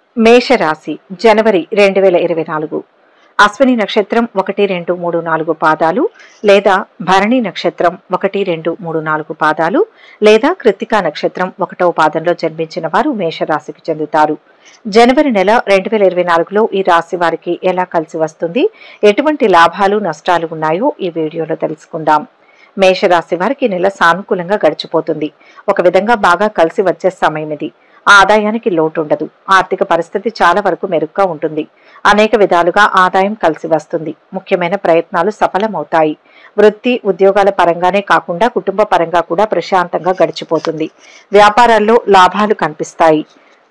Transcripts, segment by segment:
మేషరాశి జనవరి రెండు వేల ఇరవై నాలుగు అశ్విని నక్షత్రం ఒకటి రెండు మూడు నాలుగు పాదాలు లేదా భరణి నక్షత్రం ఒకటి రెండు మూడు నాలుగు పాదాలు లేదా కృత్తికా నక్షత్రం ఒకటవ పాదంలో జన్మించిన వారు మేషరాశికి చెందుతారు జనవరి నెల రెండు వేల ఇరవై నాలుగులో ఈ రాశి వారికి ఎలా కలిసి వస్తుంది ఎటువంటి లాభాలు నష్టాలు ఉన్నాయో ఈ వీడియోలో తెలుసుకుందాం మేషరాశి వారికి నెల సానుకూలంగా గడిచిపోతుంది ఒక విధంగా బాగా కలిసి వచ్చే సమయం ఇది ఆదాయానికి లోటు ఉండదు ఆర్థిక పరిస్థితి చాలా వరకు మెరుగ్గా ఉంటుంది అనేక విధాలుగా ఆదాయం కలిసి వస్తుంది ముఖ్యమైన ప్రయత్నాలు సఫలమవుతాయి వృత్తి ఉద్యోగాల పరంగానే కాకుండా కుటుంబ పరంగా కూడా ప్రశాంతంగా గడిచిపోతుంది వ్యాపారాల్లో లాభాలు కనిపిస్తాయి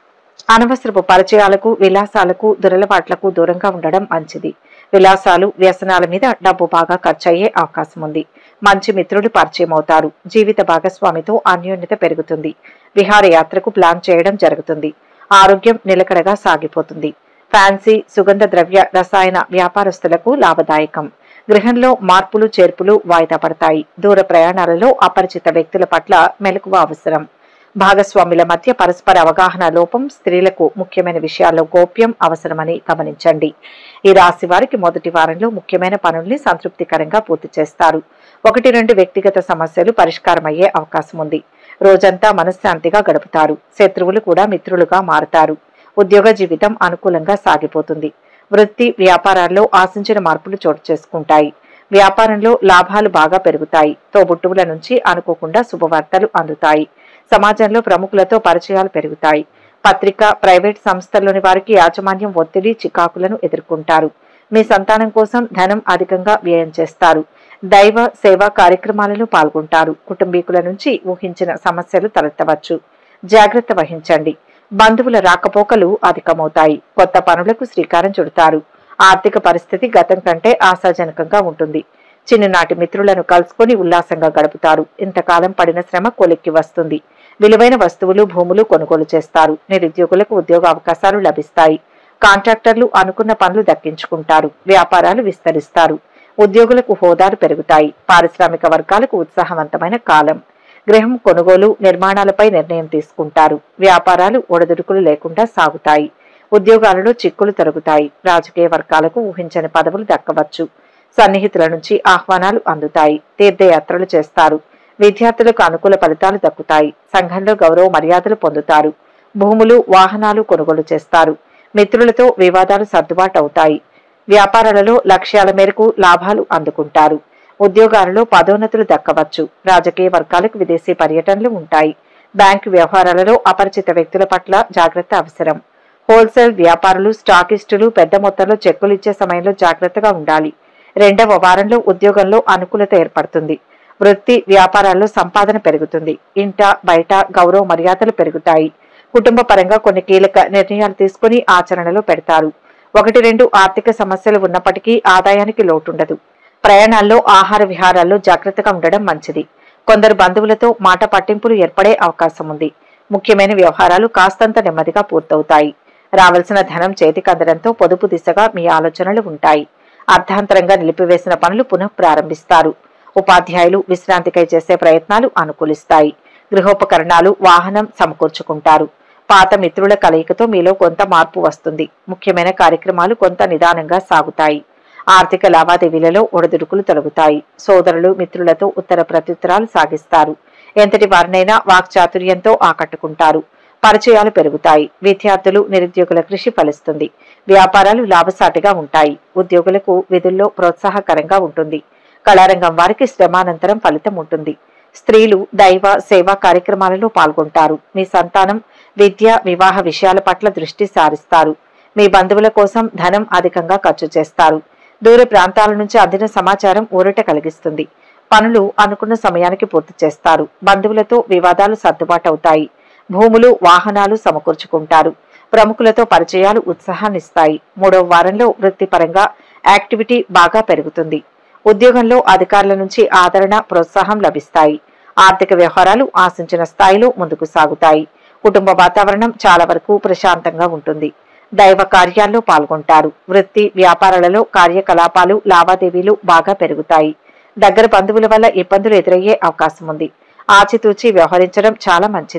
అనవసరపు పరిచయాలకు విలాసాలకు దురలవాట్లకు దూరంగా ఉండడం మంచిది విలాసాలు వ్యసనాల మీద డబ్బు బాగా ఖర్చయ్యే అవకాశం ఉంది మంచి మిత్రులు పరిచయం అవుతారు జీవిత భాగస్వామితో అన్యోన్యత పెరుగుతుంది విహారయాత్రకు ప్లాన్ చేయడం జరుగుతుంది ఆరోగ్యం నిలకడగా సాగిపోతుంది ఫ్యాన్సీ సుగంధ ద్రవ్య రసాయన వ్యాపారస్తులకు లాభదాయకం గృహంలో మార్పులు చేర్పులు వాయిదా పడతాయి దూర ప్రయాణాలలో అపరిచిత వ్యక్తుల పట్ల మెలకువ అవసరం భాగస్వాముల మధ్య పరస్పర అవగాహన లోపం స్త్రీలకు ముఖ్యమైన విషయాల్లో గోప్యం అవసరమని గమనించండి ఈ రాశి వారికి మొదటి వారంలో ముఖ్యమైన పనుల్ని సంతృప్తికరంగా పూర్తి చేస్తారు ఒకటి రెండు వ్యక్తిగత సమస్యలు పరిష్కారమయ్యే అవకాశం ఉంది రోజంతా మనశ్శాంతిగా గడుపుతారు శత్రువులు కూడా మిత్రులుగా మారుతారు ఉద్యోగ జీవితం అనుకూలంగా సాగిపోతుంది వృత్తి వ్యాపారాల్లో ఆశించిన మార్పులు చోటు చేసుకుంటాయి వ్యాపారంలో లాభాలు బాగా పెరుగుతాయి తోబుట్టువుల నుంచి అనుకోకుండా శుభవార్తలు అందుతాయి సమాజంలో ప్రముఖులతో పరిచయాలు పెరుగుతాయి పత్రిక ప్రైవేట్ సంస్థల్లోని వారికి యాజమాన్యం ఒత్తిడి చికాకులను ఎదుర్కొంటారు మీ సంతానం కోసం ధనం అధికంగా వ్యయం చేస్తారు దైవ సేవా కార్యక్రమాలలో పాల్గొంటారు కుటుంబీకుల నుంచి ఊహించిన సమస్యలు తలెత్తవచ్చు జాగ్రత్త వహించండి బంధువుల రాకపోకలు అధికమవుతాయి కొత్త పనులకు శ్రీకారం చుడతారు ఆర్థిక పరిస్థితి గతం కంటే ఆశాజనకంగా ఉంటుంది చిన్ననాటి మిత్రులను కలుసుకొని ఉల్లాసంగా గడుపుతారు ఇంతకాలం పడిన శ్రమ కొలిక్కి వస్తుంది విలువైన వస్తువులు భూములు కొనుగోలు చేస్తారు నిరుద్యోగులకు ఉద్యోగ అవకాశాలు లభిస్తాయి కాంట్రాక్టర్లు అనుకున్న పనులు దక్కించుకుంటారు వ్యాపారాలు విస్తరిస్తారు ఉద్యోగులకు హోదాలు పెరుగుతాయి పారిశ్రామిక వర్గాలకు ఉత్సాహవంతమైన కాలం గృహం కొనుగోలు నిర్మాణాలపై నిర్ణయం తీసుకుంటారు వ్యాపారాలు ఒడదుడుకులు లేకుండా సాగుతాయి ఉద్యోగాలలో చిక్కులు తొలగుతాయి రాజకీయ వర్గాలకు ఊహించని పదవులు దక్కవచ్చు సన్నిహితుల నుంచి ఆహ్వానాలు అందుతాయి తీర్థయాత్రలు చేస్తారు విద్యార్థులకు అనుకూల ఫలితాలు దక్కుతాయి సంఘంలో గౌరవ మర్యాదలు పొందుతారు భూములు వాహనాలు కొనుగోలు చేస్తారు మిత్రులతో వివాదాలు సర్దుబాటు అవుతాయి వ్యాపారాలలో లక్ష్యాల మేరకు లాభాలు అందుకుంటారు ఉద్యోగాలలో పదోన్నతులు దక్కవచ్చు రాజకీయ వర్గాలకు విదేశీ పర్యటనలు ఉంటాయి బ్యాంకు వ్యవహారాలలో అపరిచిత వ్యక్తుల పట్ల జాగ్రత్త అవసరం హోల్సేల్ వ్యాపారులు స్టాకిస్టులు పెద్ద మొత్తంలో చెక్కులు ఇచ్చే సమయంలో జాగ్రత్తగా ఉండాలి రెండవ వారంలో ఉద్యోగంలో అనుకూలత ఏర్పడుతుంది వృత్తి వ్యాపారాల్లో సంపాదన పెరుగుతుంది ఇంట బయట గౌరవ మర్యాదలు పెరుగుతాయి కుటుంబ పరంగా కొన్ని కీలక నిర్ణయాలు తీసుకుని ఆచరణలో పెడతారు ఒకటి రెండు ఆర్థిక సమస్యలు ఉన్నప్పటికీ ఆదాయానికి లోటుండదు ప్రయాణాల్లో ఆహార విహారాల్లో జాగ్రత్తగా ఉండడం మంచిది కొందరు బంధువులతో మాట పట్టింపులు ఏర్పడే అవకాశం ఉంది ముఖ్యమైన వ్యవహారాలు కాస్తంత నెమ్మదిగా పూర్తవుతాయి రావాల్సిన ధనం చేతికి అందడంతో పొదుపు దిశగా మీ ఆలోచనలు ఉంటాయి అర్ధాంతరంగా నిలిపివేసిన పనులు పునః ప్రారంభిస్తారు ఉపాధ్యాయులు విశ్రాంతికై చేసే ప్రయత్నాలు అనుకూలిస్తాయి గృహోపకరణాలు వాహనం సమకూర్చుకుంటారు పాత మిత్రుల కలయికతో మీలో కొంత మార్పు వస్తుంది ముఖ్యమైన కార్యక్రమాలు కొంత నిదానంగా సాగుతాయి ఆర్థిక లావాదేవీలలో ఒడిదుడుకులు తొలగుతాయి సోదరులు మిత్రులతో ఉత్తర ప్రత్యుత్తరాలు సాగిస్తారు ఎంతటి వారినైనా వాక్చాతుర్యంతో ఆకట్టుకుంటారు పరిచయాలు పెరుగుతాయి విద్యార్థులు నిరుద్యోగుల కృషి ఫలిస్తుంది వ్యాపారాలు లాభసాటిగా ఉంటాయి ఉద్యోగులకు విధుల్లో ప్రోత్సాహకరంగా ఉంటుంది కళారంగం వారికి శ్రమానంతరం ఫలితం ఉంటుంది స్త్రీలు దైవ సేవా కార్యక్రమాలలో పాల్గొంటారు మీ సంతానం విద్య వివాహ విషయాల పట్ల దృష్టి సారిస్తారు మీ బంధువుల కోసం ధనం అధికంగా ఖర్చు చేస్తారు దూర ప్రాంతాల నుంచి అందిన సమాచారం ఊరట కలిగిస్తుంది పనులు అనుకున్న సమయానికి పూర్తి చేస్తారు బంధువులతో వివాదాలు సర్దుబాటు అవుతాయి భూములు వాహనాలు సమకూర్చుకుంటారు ప్రముఖులతో పరిచయాలు ఉత్సాహాన్నిస్తాయి మూడవ వారంలో వృత్తిపరంగా యాక్టివిటీ బాగా పెరుగుతుంది ఉద్యోగంలో అధికారుల నుంచి ఆదరణ ప్రోత్సాహం లభిస్తాయి ఆర్థిక వ్యవహారాలు ఆశించిన స్థాయిలో ముందుకు సాగుతాయి కుటుంబ వాతావరణం చాలా వరకు ప్రశాంతంగా ఉంటుంది దైవ కార్యాల్లో పాల్గొంటారు వృత్తి వ్యాపారాలలో కార్యకలాపాలు లావాదేవీలు బాగా పెరుగుతాయి దగ్గర బంధువుల వల్ల ఇబ్బందులు ఎదురయ్యే అవకాశం ఉంది ఆచితూచి వ్యవహరించడం చాలా మంచిది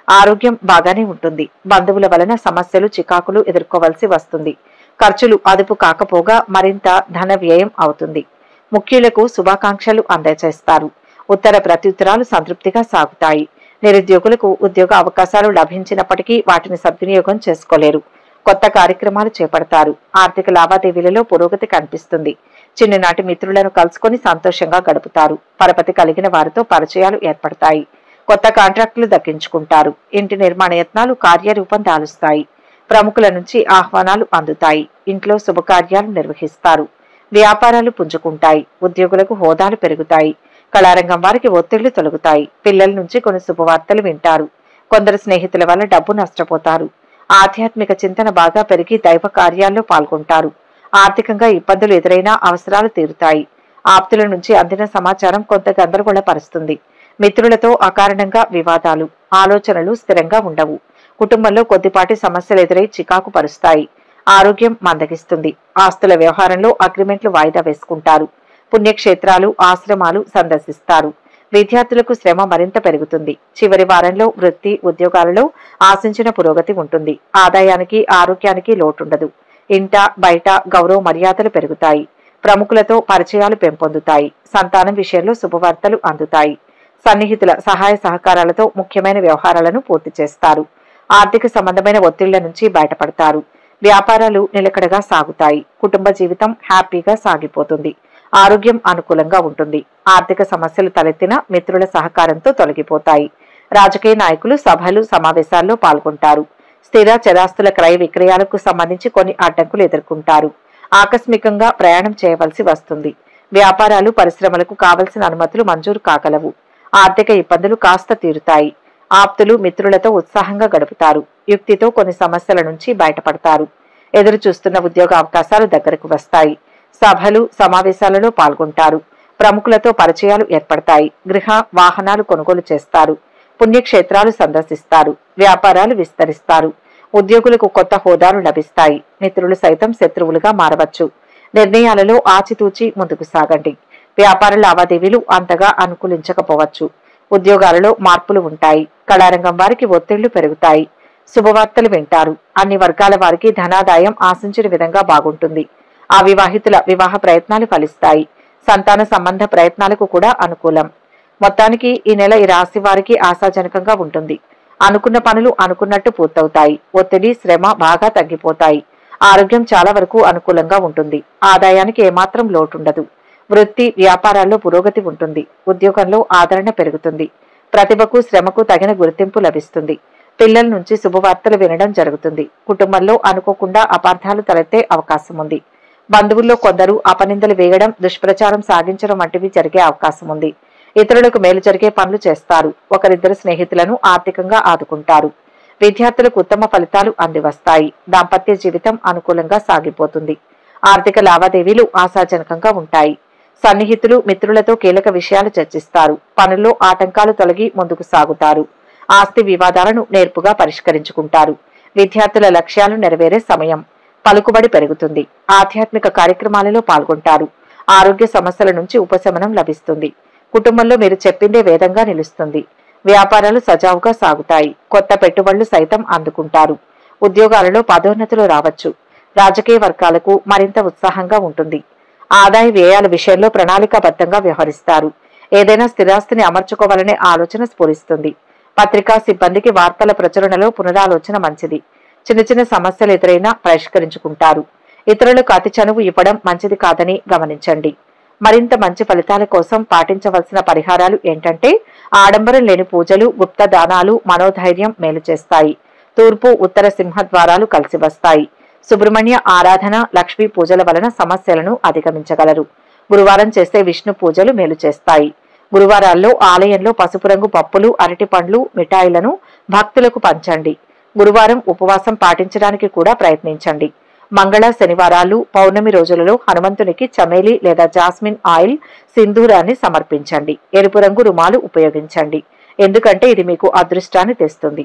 ఆరోగ్యం బాగానే ఉంటుంది బంధువుల వలన సమస్యలు చికాకులు ఎదుర్కోవలసి వస్తుంది ఖర్చులు అదుపు కాకపోగా మరింత ధన వ్యయం అవుతుంది ముఖ్యులకు శుభాకాంక్షలు అందజేస్తారు ఉత్తర ప్రత్యుత్తరాలు సంతృప్తిగా సాగుతాయి నిరుద్యోగులకు ఉద్యోగ అవకాశాలు లభించినప్పటికీ వాటిని సద్వినియోగం చేసుకోలేరు కొత్త కార్యక్రమాలు చేపడతారు ఆర్థిక లావాదేవీలలో పురోగతి కనిపిస్తుంది చిన్ననాటి మిత్రులను కలుసుకొని సంతోషంగా గడుపుతారు పరపతి కలిగిన వారితో పరిచయాలు ఏర్పడతాయి కొత్త కాంట్రాక్టులు దక్కించుకుంటారు ఇంటి నిర్మాణ యత్నాలు కార్యరూపం దాలుస్తాయి ప్రముఖుల నుంచి ఆహ్వానాలు అందుతాయి ఇంట్లో శుభకార్యాలు నిర్వహిస్తారు వ్యాపారాలు పుంజుకుంటాయి ఉద్యోగులకు హోదాలు పెరుగుతాయి కళారంగం వారికి ఒత్తిళ్లు తొలగుతాయి పిల్లల నుంచి కొన్ని శుభవార్తలు వింటారు కొందరు స్నేహితుల వల్ల డబ్బు నష్టపోతారు ఆధ్యాత్మిక చింతన బాగా పెరిగి దైవ కార్యాల్లో పాల్గొంటారు ఆర్థికంగా ఇబ్బందులు ఎదురైనా అవసరాలు తీరుతాయి ఆప్తుల నుంచి అందిన సమాచారం కొంత గందరగోళపరుస్తుంది మిత్రులతో అకారణంగా వివాదాలు ఆలోచనలు స్థిరంగా ఉండవు కుటుంబంలో కొద్దిపాటి సమస్యలు ఎదురై చికాకు పరుస్తాయి ఆరోగ్యం మందగిస్తుంది ఆస్తుల వ్యవహారంలో అగ్రిమెంట్లు వాయిదా వేసుకుంటారు పుణ్యక్షేత్రాలు ఆశ్రమాలు సందర్శిస్తారు విద్యార్థులకు శ్రమ మరింత పెరుగుతుంది చివరి వారంలో వృత్తి ఉద్యోగాలలో ఆశించిన పురోగతి ఉంటుంది ఆదాయానికి ఆరోగ్యానికి లోటుండదు ఇంట బయట గౌరవ మర్యాదలు పెరుగుతాయి ప్రముఖులతో పరిచయాలు పెంపొందుతాయి సంతానం విషయంలో శుభవార్తలు అందుతాయి సన్నిహితుల సహాయ సహకారాలతో ముఖ్యమైన వ్యవహారాలను పూర్తి చేస్తారు ఆర్థిక సంబంధమైన ఒత్తిళ్ల నుంచి బయటపడతారు వ్యాపారాలు నిలకడగా సాగుతాయి కుటుంబ జీవితం హ్యాపీగా సాగిపోతుంది ఆరోగ్యం అనుకూలంగా ఉంటుంది ఆర్థిక సమస్యలు తలెత్తిన మిత్రుల సహకారంతో తొలగిపోతాయి రాజకీయ నాయకులు సభలు సమావేశాల్లో పాల్గొంటారు స్థిర చరాస్తుల క్రయ విక్రయాలకు సంబంధించి కొన్ని అడ్డంకులు ఎదుర్కొంటారు ఆకస్మికంగా ప్రయాణం చేయవలసి వస్తుంది వ్యాపారాలు పరిశ్రమలకు కావలసిన అనుమతులు మంజూరు కాగలవు ఆర్థిక ఇబ్బందులు కాస్త తీరుతాయి ఆప్తులు మిత్రులతో ఉత్సాహంగా గడుపుతారు యుక్తితో కొన్ని సమస్యల నుంచి బయటపడతారు ఎదురు చూస్తున్న ఉద్యోగ అవకాశాలు దగ్గరకు వస్తాయి సభలు సమావేశాలలో పాల్గొంటారు ప్రముఖులతో పరిచయాలు ఏర్పడతాయి గృహ వాహనాలు కొనుగోలు చేస్తారు పుణ్యక్షేత్రాలు సందర్శిస్తారు వ్యాపారాలు విస్తరిస్తారు ఉద్యోగులకు కొత్త హోదాలు లభిస్తాయి మిత్రులు సైతం శత్రువులుగా మారవచ్చు నిర్ణయాలలో ఆచితూచి ముందుకు సాగండి వ్యాపార లావాదేవీలు అంతగా అనుకూలించకపోవచ్చు ఉద్యోగాలలో మార్పులు ఉంటాయి కళారంగం వారికి ఒత్తిళ్లు పెరుగుతాయి శుభవార్తలు వింటారు అన్ని వర్గాల వారికి ధనాదాయం ఆశించిన విధంగా బాగుంటుంది అవివాహితుల వివాహ ప్రయత్నాలు ఫలిస్తాయి సంతాన సంబంధ ప్రయత్నాలకు కూడా అనుకూలం మొత్తానికి ఈ నెల ఈ రాశి వారికి ఆశాజనకంగా ఉంటుంది అనుకున్న పనులు అనుకున్నట్టు పూర్తవుతాయి ఒత్తిడి శ్రమ బాగా తగ్గిపోతాయి ఆరోగ్యం చాలా వరకు అనుకూలంగా ఉంటుంది ఆదాయానికి ఏమాత్రం లోటుండదు వృత్తి వ్యాపారాల్లో పురోగతి ఉంటుంది ఉద్యోగంలో ఆదరణ పెరుగుతుంది ప్రతిభకు శ్రమకు తగిన గుర్తింపు లభిస్తుంది పిల్లల నుంచి శుభవార్తలు వినడం జరుగుతుంది కుటుంబంలో అనుకోకుండా అపార్థాలు తలెత్తే అవకాశం ఉంది బంధువుల్లో కొందరు అపనిందలు వేయడం దుష్ప్రచారం సాగించడం వంటివి జరిగే అవకాశం ఉంది ఇతరులకు మేలు జరిగే పనులు చేస్తారు ఒకరిద్దరు స్నేహితులను ఆర్థికంగా ఆదుకుంటారు విద్యార్థులకు ఉత్తమ ఫలితాలు అందివస్తాయి దాంపత్య జీవితం అనుకూలంగా సాగిపోతుంది ఆర్థిక లావాదేవీలు ఆశాజనకంగా ఉంటాయి సన్నిహితులు మిత్రులతో కీలక విషయాలు చర్చిస్తారు పనుల్లో ఆటంకాలు తొలగి ముందుకు సాగుతారు ఆస్తి వివాదాలను నేర్పుగా పరిష్కరించుకుంటారు విద్యార్థుల లక్ష్యాలు నెరవేరే సమయం పలుకుబడి పెరుగుతుంది ఆధ్యాత్మిక కార్యక్రమాలలో పాల్గొంటారు ఆరోగ్య సమస్యల నుంచి ఉపశమనం లభిస్తుంది కుటుంబంలో మీరు చెప్పిందే వేదంగా నిలుస్తుంది వ్యాపారాలు సజావుగా సాగుతాయి కొత్త పెట్టుబడులు సైతం అందుకుంటారు ఉద్యోగాలలో పదోన్నతులు రావచ్చు రాజకీయ వర్గాలకు మరింత ఉత్సాహంగా ఉంటుంది ఆదాయ వ్యయాల విషయంలో ప్రణాళికాబద్ధంగా వ్యవహరిస్తారు ఏదైనా స్థిరాస్తిని అమర్చుకోవాలనే ఆలోచన స్ఫురిస్తుంది పత్రికా సిబ్బందికి వార్తల ప్రచురణలో పునరాలోచన మంచిది చిన్న చిన్న సమస్యలు ఎదురైనా పరిష్కరించుకుంటారు ఇతరులకు అతి చనువు ఇవ్వడం మంచిది కాదని గమనించండి మరింత మంచి ఫలితాల కోసం పాటించవలసిన పరిహారాలు ఏంటంటే ఆడంబరం లేని పూజలు గుప్త దానాలు మనోధైర్యం మేలు చేస్తాయి తూర్పు ఉత్తర సింహద్వారాలు కలిసి వస్తాయి సుబ్రహ్మణ్య ఆరాధన లక్ష్మీ పూజల వలన సమస్యలను అధిగమించగలరు గురువారం చేసే విష్ణు పూజలు మేలు చేస్తాయి గురువారాల్లో ఆలయంలో పసుపు రంగు పప్పులు అరటి పండ్లు మిఠాయిలను భక్తులకు పంచండి గురువారం ఉపవాసం పాటించడానికి కూడా ప్రయత్నించండి మంగళ శనివారాలు పౌర్ణమి రోజులలో హనుమంతునికి చమేలి లేదా జాస్మిన్ ఆయిల్ సింధూరాన్ని సమర్పించండి ఎరుపు రంగు రుమాలు ఉపయోగించండి ఎందుకంటే ఇది మీకు అదృష్టాన్ని తెస్తుంది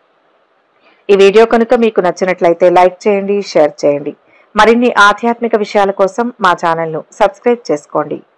ఈ వీడియో కనుక మీకు నచ్చినట్లయితే లైక్ చేయండి షేర్ చేయండి మరిన్ని ఆధ్యాత్మిక విషయాల కోసం మా ఛానల్ను సబ్స్క్రైబ్ చేసుకోండి